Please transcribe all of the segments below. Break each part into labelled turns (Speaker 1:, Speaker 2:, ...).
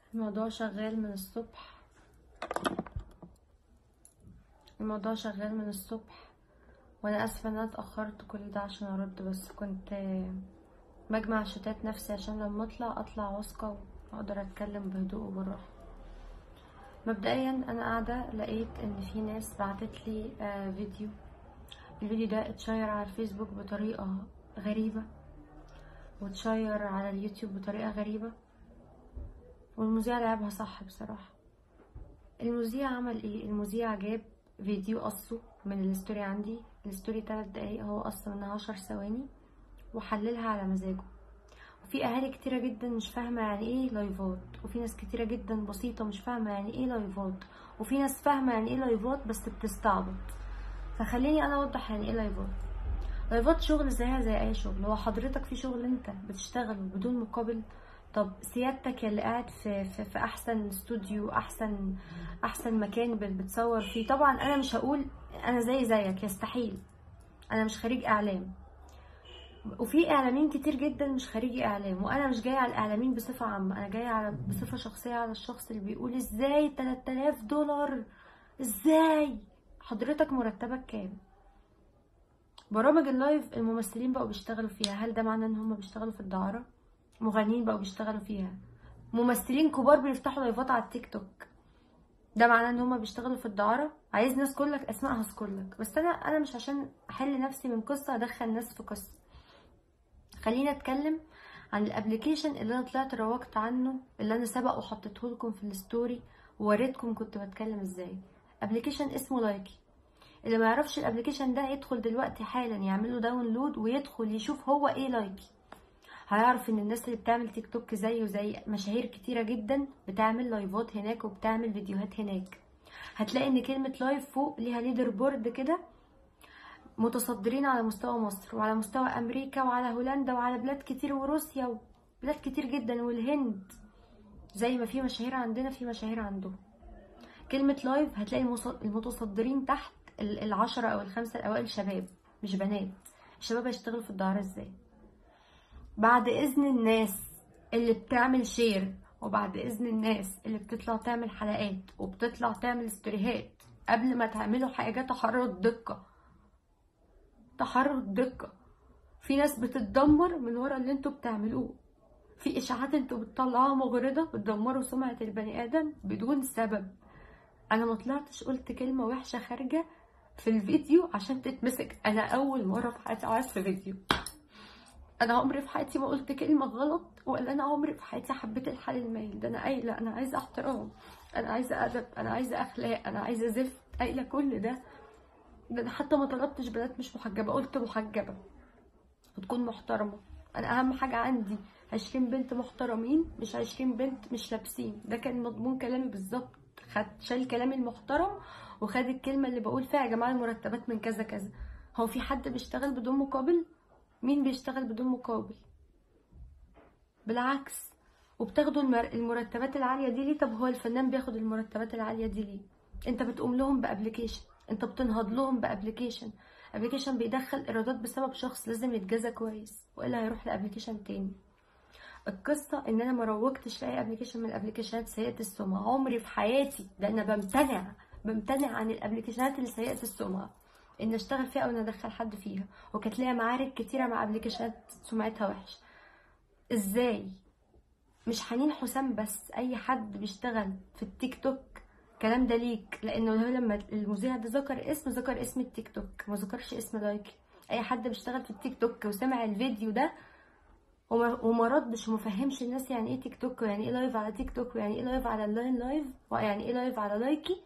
Speaker 1: الموضوع شغال من الصبح الموضوع شغال من الصبح وانا اسفه ان انا اتاخرت كل ده عشان ارد بس كنت بجمع شتات نفسي عشان لما اطلع اطلع واثقه واقدر اتكلم بهدوء وبالراحه مبدئيا انا قاعده لقيت ان في ناس بعتت لي آه فيديو الفيديو ده اتشير على الفيسبوك بطريقه غريبه واتشير على اليوتيوب بطريقه غريبه والمذيع لعبها صح بصراحه المذيع عمل ايه المذيع جاب فيديو قصه من الستوري عندي الستوري تلات دقايق هو قص منها عشر ثواني وحللها على مزاجه وفي اهالي كتيره جدا مش فاهمه يعني ايه لايفات وفي ناس كتيره جدا بسيطه مش فاهمه يعني ايه لايفات وفي ناس فاهمه يعني ايه لايفات بس بتستعبط فخليني انا اوضح يعني ايه لايفات لايفات شغل زيها زي اي شغل هو حضرتك في شغل انت بتشتغله بدون مقابل طب سيادتك اللي قاعد في, في, في احسن استوديو احسن احسن مكان بتصور فيه طبعا انا مش هقول انا زي زيك يستحيل انا مش خريج اعلام وفي اعلاميين كتير جدا مش خريجي اعلام وانا مش جايه على الاعلاميين بصفه عامه انا جايه على بصفه شخصيه على الشخص اللي بيقول ازاي 3000 دولار ازاي حضرتك مرتبك كام برامج اللايف الممثلين بقوا بيشتغلوا فيها هل ده معناه ان هم بيشتغلوا في الدعاره مغنيين بقوا بيشتغلوا فيها ممثلين كبار بيفتحوا لايفات على التيك توك ده معناه ان هما بيشتغلوا في الدعاره عايز ناس كلك اسماء هذكرلك بس انا انا مش عشان احل نفسي من قصه ادخل ناس في قصه خلينا اتكلم عن الابلكيشن اللي انا طلعت روجت عنه اللي انا سبق وحطيته لكم في الستوري ووريتكم كنت بتكلم ازاي ابلكيشن اسمه لايكي اللي ما يعرفش الابلكيشن ده يدخل دلوقتي حالا يعمل له داونلود ويدخل يشوف هو ايه لايكي هيعرف ان الناس اللي بتعمل تيك توك زيه وزي مشاهير كتيرة جدا بتعمل لايفات هناك وبتعمل فيديوهات هناك هتلاقي ان كلمة لايف فوق ليها ليدر بورد كده متصدرين على مستوى مصر وعلى مستوى امريكا وعلى هولندا وعلى بلاد كتير وروسيا وبلاد كتير جدا والهند زي ما في مشاهير عندنا في مشاهير عندهم كلمة لايف هتلاقي المتصدرين تحت العشرة او الخمسة الاوائل شباب مش بنات الشباب هيشتغلوا في الدعارة ازاي بعد اذن الناس اللي بتعمل شير وبعد اذن الناس اللي بتطلع تعمل حلقات وبتطلع تعمل ستوريهات قبل ما تعملوا حاجه تحرر الدقه تحرر الدقه في ناس بتتدمر من ورا اللي انتوا بتعملوه في اشاعات انتوا بتطلعوها مغرضه بتدمروا سمعه البني ادم بدون سبب انا ما طلعتش قلت كلمه وحشه خارجه في الفيديو عشان تتمسك انا اول مره في حياتي اقعد في فيديو انا عمري في حياتي ما قلت كلمه غلط ولا انا عمري في حياتي حبيت الحال المايل ده انا قايله انا عايزه احترام انا عايزه ادب انا عايزه اخلاق انا عايزه زفت قايله كل ده ده انا حتى ما طلبتش بنات مش محجبه قلت محجبه وتكون محترمه انا اهم حاجه عندي عشرين بنت محترمين مش عشرين بنت مش لابسين ده كان مضمون كلامي بالظبط خد شال كلامي المحترم وخد الكلمه اللي بقول فيها يا جماعه المرتبات من كذا كذا هو في حد بيشتغل بدون مقابل مين بيشتغل بدون مقابل بالعكس وبتاخدوا المرتبات العاليه دي ليه طب هو الفنان بياخد المرتبات العاليه دي ليه انت بتقوم لهم بابلكيشن انت بتنهض لهم بابلكيشن ابلكيشن بيدخل ايرادات بسبب شخص لازم يتجازى كويس والا هيروح لابلكيشن تاني القصه ان انا ما روجتش لاي ابلكيشن من الابلكيشنات سيئه السمعه عمري في حياتي ده انا بمتنع بمتنع عن الابلكيشنات اللي سيئه السمعه ان اشتغل فيها او ان ادخل حد فيها وكانت ليا معارك كتيره مع ابلكيشنات سمعتها وحش ازاي مش حنين حسام بس اي حد بيشتغل في التيك توك الكلام ده ليك لانه هو لما المذيع ده ذكر اسم ذكر اسم التيك توك ما ذكرش اسم لايكي اي حد بيشتغل في التيك توك وسمع الفيديو ده وما, وما ردش وما فهمش الناس يعني ايه تيك توك ويعني ايه لايف على تيك توك ويعني ايه لايف على اللاين لايف ويعني ايه لايف على لايكي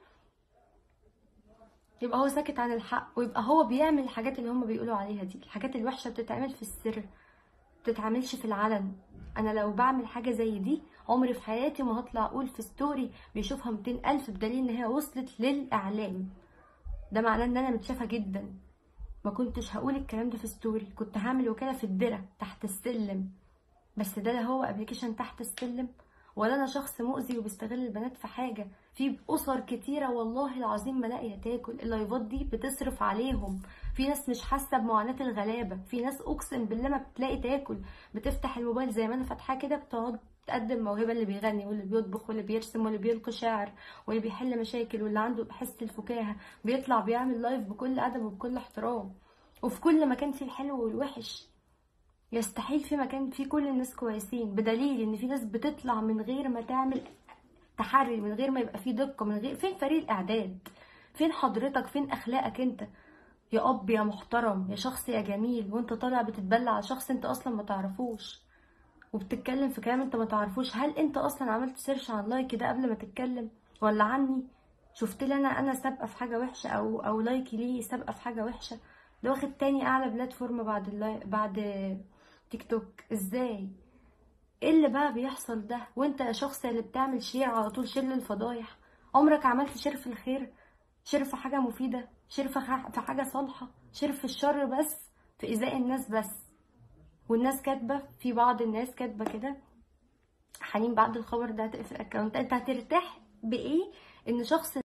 Speaker 1: يبقى هو ساكت عن الحق ويبقى هو بيعمل الحاجات اللي هم بيقولوا عليها دي الحاجات الوحشه بتتعمل في السر بتتعملش في العلن انا لو بعمل حاجه زي دي عمري في حياتي ما هطلع اقول في ستوري بيشوفها 200 الف بدليل ان هي وصلت للاعلام ده معناه ان انا متشافه جدا ما كنتش هقول الكلام ده في ستوري كنت هعمل وكاله في الدره تحت السلم بس ده لا هو ابلكيشن تحت السلم ولا انا شخص مؤذي وبيستغل البنات في حاجه في اسر كتيره والله العظيم ما لاقيه تاكل اللايفات دي بتصرف عليهم في ناس مش حاسه بمعاناه الغلابه في ناس اقسم بالله ما بتلاقي تاكل بتفتح الموبايل زي ما انا فاتحاه كده بتقعد تقدم موهبة اللي بيغني واللي بيطبخ واللي بيرسم واللي بيلقي شعر واللي بيحل مشاكل واللي عنده حس الفكاهة بيطلع بيعمل لايف بكل أدب وبكل احترام وفي كل مكان فيه الحلو والوحش يستحيل في مكان فيه كل الناس كويسين بدليل ان في ناس بتطلع من غير ما تعمل تحري من غير ما يبقى فيه دقة من غير فين فريق الإعداد فين حضرتك فين أخلاقك أنت يا أب يا محترم يا شخص يا جميل وأنت طالع بتتبلع على شخص أنت أصلا ما تعرفوش وبتتكلم في كلام أنت ما تعرفوش هل أنت أصلا عملت سيرش على اللايك ده قبل ما تتكلم ولا عني شفت لي أنا أنا سابقة في حاجة وحشة أو أو لايكي ليه سابقة في حاجة وحشة ده واخد تاني أعلى بلاتفورم بعد اللاي... بعد تيك توك إزاي ايه اللي بقى بيحصل ده وانت يا شخص اللي بتعمل شير على طول شير للفضايح عمرك عملت شير في الخير شير في حاجه مفيده شير في ح- في حاجه صالحه شير في الشر بس في ايذاء الناس بس والناس كاتبه في بعض الناس كاتبه كده حنين بعد الخبر ده هتقفل الاكونت انت هترتاح بايه ان شخص